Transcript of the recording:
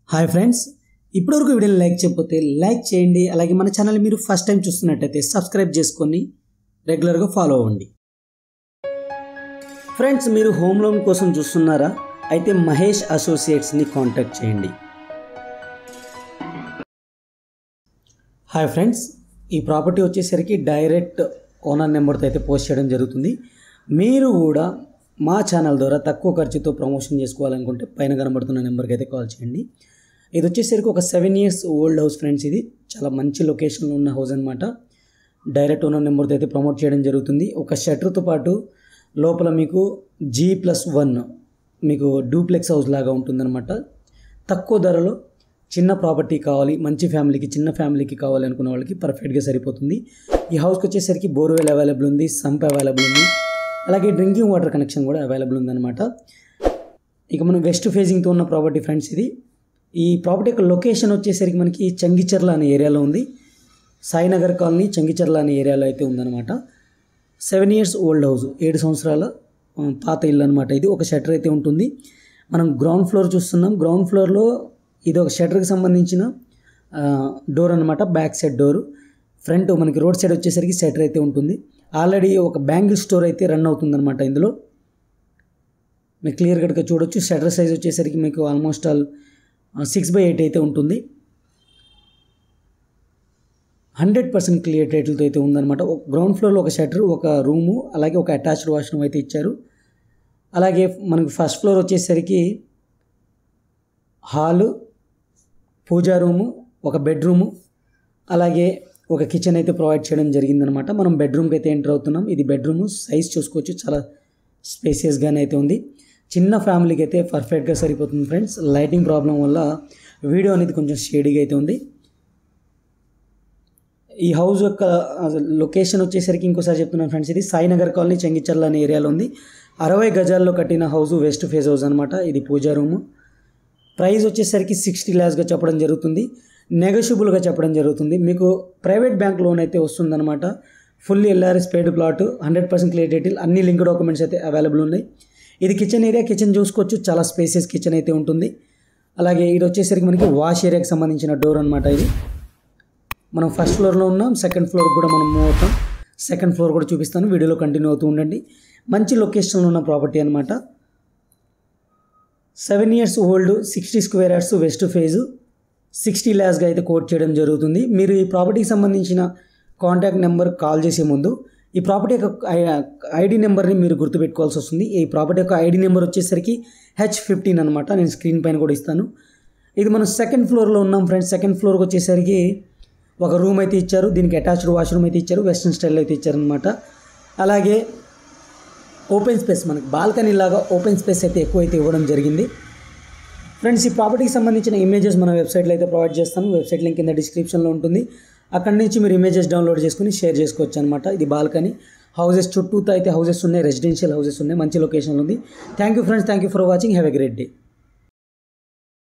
hi friends ఇప్పటివరకు వీడియోని like చేయకపోతే లైక్ చేయండి అలాగే మన ఛానల్ మీరు ఫస్ట్ టైం చూస్తున్నట్టయితే సబ్స్క్రైబ్ చేసుకొని రెగ్యులర్గా ఫాలో అవ్వండి ఫ్రెండ్స్ మీరు హోమ్ లోన్ కోసం చూస్తున్నారా అయితే మహేష్ అసోసియేట్స్ని కాంటాక్ట్ చేయండి హాయ్ ఫ్రెండ్స్ ఈ ప్రాపర్టీ వచ్చేసరికి డైరెక్ట్ ఓనర్ నెంబర్తో అయితే పోస్ట్ చేయడం జరుగుతుంది మీరు కూడా మా ఛానల్ ద్వారా తక్కువ ఖర్చుతో ప్రమోషన్ చేసుకోవాలనుకుంటే పైన కనబడుతున్న నెంబర్కి అయితే కాల్ చేయండి ఇది వచ్చేసరికి ఒక seven years old house friends ఇది చాలా మంచి లొకేషన్లో ఉన్న హౌస్ అనమాట డైరెక్ట్ ఓనర్ నెంబర్తో అయితే ప్రమోట్ చేయడం జరుగుతుంది ఒక షటర్తో పాటు లోపల మీకు జీ ప్లస్ వన్ మీకు డూప్లెక్స్ హౌస్ లాగా ఉంటుందన్నమాట తక్కువ ధరలో చిన్న ప్రాపర్టీ కావాలి మంచి ఫ్యామిలీకి చిన్న ఫ్యామిలీకి కావాలి అనుకున్న వాళ్ళకి పర్ఫెక్ట్గా సరిపోతుంది ఈ హౌస్కి వచ్చేసరికి బోర్వెల్ అవైలబుల్ ఉంది సంప్ అవైలబుల్ ఉంది అలాగే డ్రింకింగ్ వాటర్ కనెక్షన్ కూడా అవైలబుల్ ఉందన్నమాట ఇక మనం వెస్ట్ ఫేజింగ్తో ఉన్న ప్రాపర్టీ ఫ్రెండ్స్ ఇది ఈ ప్రాపర్టీ యొక్క లొకేషన్ వచ్చేసరికి మనకి చంగిచర్ల అనే ఏరియాలో ఉంది సాయినగర్ కాలనీ చంగిచర్ల అనే ఏరియాలో అయితే ఉందన్నమాట సెవెన్ ఇయర్స్ ఓల్డ్ హౌస్ ఏడు సంవత్సరాల ఆ, పాత ఇల్లు అనమాట ఇది ఒక షటర్ అయితే ఉంటుంది మనం గ్రౌండ్ ఫ్లోర్ చూస్తున్నాం గ్రౌండ్ ఫ్లోర్లో ఇది ఒక షటర్కి సంబంధించిన డోర్ అనమాట బ్యాక్ సైడ్ డోర్ ఫ్రంట్ మనకి రోడ్ సైడ్ వచ్చేసరికి షటర్ అయితే ఉంటుంది ఆల్రెడీ ఒక బ్యాంగిల్ స్టోర్ అయితే రన్ అవుతుందన్నమాట ఇందులో మీకు క్లియర్ కట్గా చూడొచ్చు షటర్ సైజ్ వచ్చేసరికి మీకు almost all six by eight అయితే ఉంటుంది హండ్రెడ్ పర్సెంట్ క్లియర్ టైటిల్తో అయితే ఉందన్నమాట ఒక గ్రౌండ్ ఫ్లోర్లో ఒక షటర్ ఒక రూము అలాగే ఒక అటాచ్డ్ వాష్రూమ్ అయితే ఇచ్చారు అలాగే మనకి ఫస్ట్ ఫ్లోర్ వచ్చేసరికి హాలు పూజా రూము ఒక బెడ్రూము అలాగే ఒక కిచెన్ అయితే ప్రొవైడ్ చేయడం జరిగిందనమాట మనం బెడ్రూమ్కి అయితే ఎంటర్ అవుతున్నాం ఇది బెడ్రూమ్ సైజ్ చూసుకోవచ్చు చాలా స్పేసియస్గానే అయితే ఉంది చిన్న ఫ్యామిలీకి అయితే పర్ఫెక్ట్గా సరిపోతుంది ఫ్రెండ్స్ లైటింగ్ ప్రాబ్లం వల్ల వీడియో అనేది కొంచెం షేడీగా అయితే ఉంది ఈ హౌస్ యొక్క లొకేషన్ వచ్చేసరికి ఇంకోసారి చెప్తున్నాను ఫ్రెండ్స్ ఇది సాయినగర్ కాలనీ చెంగిచర్ల అనే ఏరియాలో ఉంది అరవై గజాల్లో కట్టిన హౌస్ వెస్ట్ ఫేస్ హౌస్ అనమాట ఇది పూజా రూము ప్రైస్ వచ్చేసరికి సిక్స్టీ ల్యాక్స్గా చెప్పడం జరుగుతుంది నెగషియబుల్గా చెప్పడం జరుగుతుంది మీకు ప్రైవేట్ బ్యాంక్ లోన్ అయితే వస్తుందన్నమాట fully LRS paid plot hundred percent clear detail అన్ని లింక్ డాక్యుమెంట్స్ అయితే అవైలబుల్ ఉన్నాయి ఇది కిచెన్ ఏరియా కిచెన్ చూసుకోవచ్చు చాలా స్పేసెస్ కిచెన్ అయితే ఉంటుంది అలాగే ఇది వచ్చేసరికి మనకి వాష్ ఏరియాకి సంబంధించిన డోర్ అనమాట ఇది మనం ఫస్ట్ ఫ్లోర్లో ఉన్నాం సెకండ్ ఫ్లోర్ కూడా మనం మూవ్ అవుతాం సెకండ్ ఫ్లోర్ కూడా చూపిస్తాను వీడియోలో కంటిన్యూ అవుతూ ఉండండి మంచి లొకేషన్లో ఉన్న ప్రాపర్టీ అనమాట seven years old sixty square yards west phase sixty ల్యాక్స్గా అయితే కోట్ చేయడం జరుగుతుంది మీరు ఈ ప్రాపర్టీకి సంబంధించిన కాంటాక్ట్ నెంబర్ కాల్ చేసే ముందు ఈ ప్రాపర్టీ యొక్క ఐడి నెంబర్ని మీరు గుర్తుపెట్టుకోవాల్సి వస్తుంది ఈ ప్రాపర్టీ యొక్క ఐడి నెంబర్ వచ్చేసరికి హెచ్ ఫిఫ్టీన్ అనమాట నేను స్క్రీన్ పైన కూడా ఇస్తాను ఇది మనం సెకండ్ ఫ్లోర్లో ఉన్నాం ఫ్రెండ్స్ సెకండ్ ఫ్లోర్కి వచ్చేసరికి ఒక రూమ్ అయితే ఇచ్చారు దీనికి అటాచ్డ్ వాష్రూమ్ అయితే ఇచ్చారు వెస్ట్రన్ స్టైల్ అయితే ఇచ్చారనమాట అలాగే ఓపెన్ స్పేస్ మనకి బాల్కనీ లాగా ఓపెన్ స్పేస్ అయితే ఎక్కువ అయితే ఇవ్వడం జరిగింది ఫ్రెండ్స్ ఈ ప్రాపర్టీకి సంబంధించిన ఇమేజెస్ మన వెబ్సైట్లో అయితే ప్రొవైడ్ చేస్తాను వెబ్సైట్ లింక్ కింద డిస్క్రిప్షన్లో ఉంటుంది అక్కడి నుంచి మీరు ఇమేజెస్ డౌన్లోడ్ చేసుకుని షేర్ చేసుకోవచ్చు అనమాట ఇది బాల్కనీ హౌసెస్ చుట్టూతో అయితే హౌసెస్ ఉన్నాయి రెసిడెన్షియల్ హౌసెస్ ఉన్నాయి మంచి లొకేషన్లో ఉంది thank you friends thank you for watching have a great day